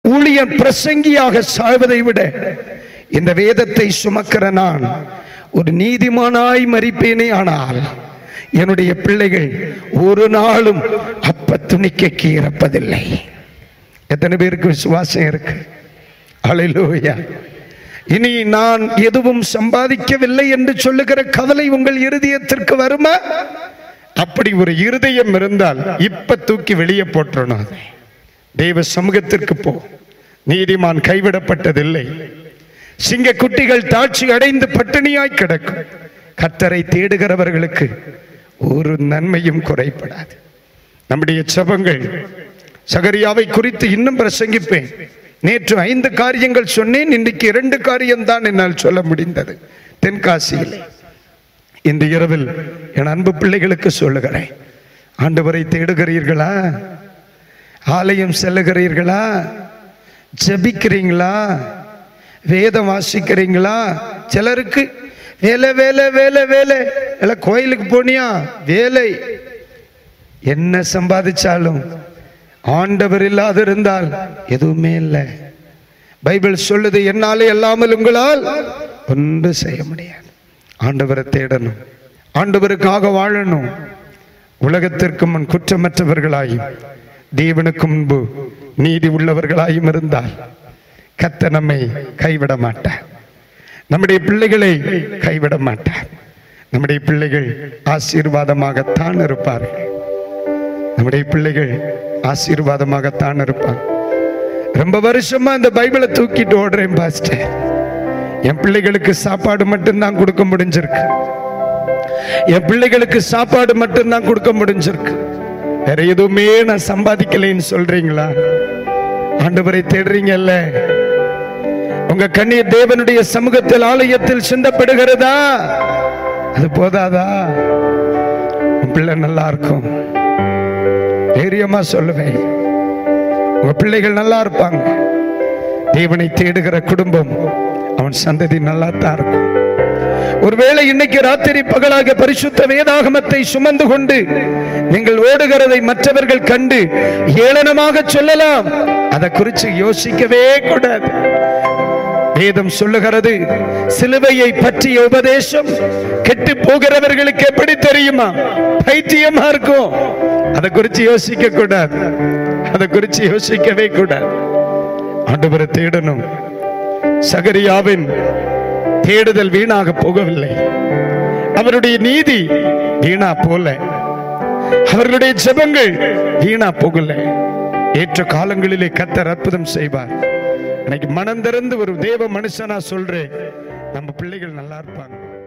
ஊழியன் பிரசங்கியாக சாய்வதை விட இந்த வேதத்தை சுமக்கிற நான் ஒரு நீதிமானாய் மறிப்பேனே ஆனால் என்னுடைய பிள்ளைகள் ஒரு நாளும் அப்ப துணிக்கைக்கு இறப்பதில்லை எத்தனை பேருக்கு விசுவாசம் இருக்கு அலையிலோயா இனி நான் எதுவும் சம்பாதிக்கவில்லை என்று சொல்லுகிற கவலை உங்கள் இருதயத்திற்கு வருமா அப்படி ஒரு இருதயம் இருந்தால் இப்ப தூக்கி வெளியே போட்டுறணும் அதை தெய்வ சமூகத்திற்கு போ நீதிமான் கைவிடப்பட்டதில்லை சிங்க குட்டிகள் தாட்சி அடைந்து பட்டினியாய் கிடக்கும் கத்தரை தேடுகிறவர்களுக்கு ஒரு நன்மையும் குறைபடாது நம்முடைய செபங்கள் சகரியாவை குறித்து இன்னும் பிரசங்கிப்பேன் நேற்று ஐந்து காரியங்கள் சொன்னேன் இன்னைக்கு இரண்டு காரியம்தான் என்னால் சொல்ல முடிந்தது தென்காசியில் இந்த இரவில் என் அன்பு பிள்ளைகளுக்கு சொல்லுகிறேன் ஆண்டவரை தேடுகிறீர்களா ஆலயம் செல்லுகிறீர்களா ஜெபிக்கிறீங்களா வேதம் வாசிக்கிறீங்களா சிலருக்கு வேலை வேலை வேலை வேலை எல்லாம் கோயிலுக்கு போனியா வேலை என்ன சம்பாதிச்சாலும் ஆண்டவர் இல்லாது இருந்தால் எதுவுமே இல்லை பைபிள் சொல்லுது என்னாலே அல்லாமல் உங்களால் ஒன்று செய்ய முடியாது ஆண்டவரை தேடணும் ஆண்டவருக்காக வாழணும் உலகத்திற்கு முன் குற்றமற்றவர்களாயும் தேவனுக்கு முன்பு நீதி உள்ளவர்களாயும் இருந்தால் கத்த நம்மை கைவிட மாட்டார் நம்முடைய பிள்ளைகளை கைவிட மாட்டார் நம்முடைய பிள்ளைகள் ஆசீர்வாதமாகத்தான் இருப்பார்கள் நம்முடைய பிள்ளைகள் ஆசீர்வாதமாகத்தான் இருப்பாங்க ரொம்ப வருஷமா இந்த பைபிளை தூக்கிட்டு ஓடுறேன் பாஸ்டர் என் பிள்ளைகளுக்கு சாப்பாடு மட்டும்தான் கொடுக்க முடிஞ்சிருக்கு என் பிள்ளைகளுக்கு சாப்பாடு மட்டும்தான் கொடுக்க முடிஞ்சிருக்கு வேற எதுவுமே நான் சம்பாதிக்கலைன்னு சொல்றீங்களா ஆண்டவரை தேடுறீங்கல்ல உங்க கண்ணீர் தேவனுடைய சமூகத்தில் ஆலயத்தில் சிந்தப்படுகிறதா அது போதாதா உன் பிள்ளை நல்லா இருக்கும் தைரியமா சொல்லுவேன் உங்க பிள்ளைகள் நல்லா இருப்பாங்க தேவனை தேடுகிற குடும்பம் அவன் சந்ததி நல்லா தான் இருக்கும் ஒருவேளை இன்னைக்கு ராத்திரி பகலாக பரிசுத்த வேதாகமத்தை சுமந்து கொண்டு நீங்கள் ஓடுகிறதை மற்றவர்கள் கண்டு ஏளனமாக சொல்லலாம் அதை குறித்து யோசிக்கவே கூடாது வேதம் சொல்லுகிறது சிலுவையை பற்றிய உபதேசம் கெட்டு போகிறவர்களுக்கு எப்படி தெரியுமா பைத்தியமா இருக்கும் அதை குறித்து யோசிக்க கூடாது அதை குறித்து யோசிக்கவே கூடாது ஆண்டவரை தேடணும் சகரியாவின் தேடுதல் வீணாக போகவில்லை அவருடைய நீதி வீணா போல அவர்களுடைய ஜெபங்கள் வீணா போகல ஏற்ற காலங்களிலே கத்தர் அற்புதம் செய்வார் இன்னைக்கு மனம் திறந்து ஒரு தேவ மனுஷனா சொல்றேன் நம்ம பிள்ளைகள் நல்லா இருப்பாங்க